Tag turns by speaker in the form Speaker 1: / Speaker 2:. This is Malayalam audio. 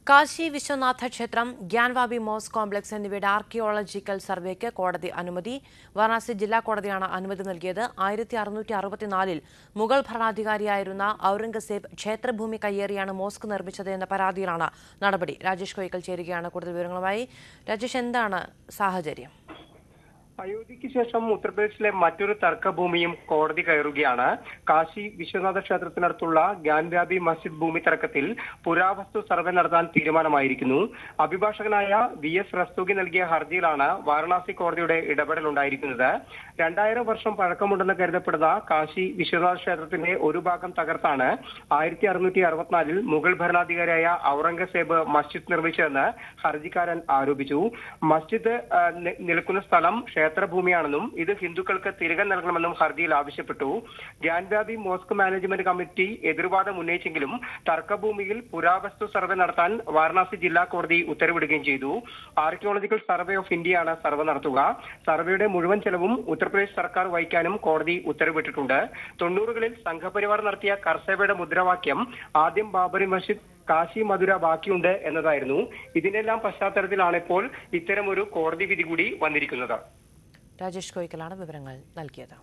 Speaker 1: കാശി വിശ്വനാഥ ക്ഷേത്രം ഗ്യാൻവാബി മോസ് കോംപ്ലക്സ് എന്നിവയുടെ ആർക്കിയോളജിക്കൽ സർവേക്ക് കോടതി അനുമതി വാരണാസി ജില്ലാ കോടതിയാണ് അനുമതി നൽകിയത് ആയിരത്തി അറുന്നൂറ്റി അറുപത്തിനാലിൽ മുഗൾ ഭരണാധികാരിയായിരുന്ന ഔറംഗസേബ് ക്ഷേത്രഭൂമി കയ്യേറിയാണ് മോസ്ക് നിർമ്മിച്ചത് എന്ന പരാതിയിലാണ് നടപടി രാജേഷ് കോയിക്കൽ ചേരുകയാണ് കൂടുതൽ വിവരങ്ങളുമായി രാജേഷ് എന്താണ് സാഹചര്യം
Speaker 2: അയോധ്യയ്ക്ക് ശേഷം ഉത്തർപ്രദേശിലെ മറ്റൊരു തർക്കഭൂമിയും കോടതി കയറുകയാണ് കാശി വിശ്വനാഥ ക്ഷേത്രത്തിനടുത്തുള്ള ഗ്യാൻവ്യാപി മസ്ജിദ് ഭൂമി തർക്കത്തിൽ പുരാവസ്തു സർവേ നടത്താൻ തീരുമാനമായിരിക്കുന്നു അഭിഭാഷകനായ വി എസ് റസ്തൂഗി നൽകിയ ഹർജിയിലാണ് വാരണാസി കോടതിയുടെ ഇടപെടൽ ഉണ്ടായിരിക്കുന്നത് രണ്ടായിരം വർഷം പഴക്കമുണ്ടെന്ന് കരുതപ്പെടുന്ന കാശി വിശ്വനാഥ ക്ഷേത്രത്തിന്റെ ഒരു ഭാഗം തകർത്താണ് ആയിരത്തി അറുന്നൂറ്റി അറുപത്തിനാലിൽ മുഗൾ ഭരണാധികാരിയായ ഔറംഗസേബ് മസ്ജിദ് നിർമ്മിച്ചതെന്ന് ഹർജിക്കാരൻ ആരോപിച്ചു മസ്ജിദ് ആ, നി- നിൽക്കുന്ന സ്ഥലം ക്ഷേത്രഭൂമിയാണെന്നും ഇത് ഹിന്ദുക്കൾക്ക് തിരികെ നൽകണമെന്നും ഹർജിയിൽ ആവശ്യപ്പെട്ടു ഗ്യാൻവാബി മോസ്ക് മാനേജ്മെന്റ് കമ്മിറ്റി എതിർവാദം ഉന്നയിച്ചെങ്കിലും തർക്കഭൂമിയിൽ പുരാവസ്തു സർവേ നടത്താൻ വാരണാസി ജില്ലാ കോടതി ഉത്തരവിടുകയും ചെയ്തു ആർക്കിയോളജിക്കൽ സർവേ ഓഫ് ഇന്ത്യയാണ് സർവേ നടത്തുക സർവേയുടെ മുഴുവൻ ചെലവും ഉത്തർപ്രദേശ് സർക്കാർ വഹിക്കാനും കോടതി ഉത്തരവിട്ടിട്ടുണ്ട് തൊണ്ണൂറുകളിൽ സംഘപരിവാർ നടത്തിയ കർസേവയുടെ മുദ്രാവാക്യം ആദ്യം ബാബറി മസ്ജിദ് കാശി മധുര ബാക്കിയുണ്ട് എന്നതായിരുന്നു ഇതിനെല്ലാം പശ്ചാത്തലത്തിലാണ് ഇപ്പോൾ ഇത്തരമൊരു കോടതി വിധി കൂടി വന്നിരിക്കുന്നത്
Speaker 1: രാജേഷ് കോയിക്കലാണ് വിവരങ്ങൾ നൽകിയത്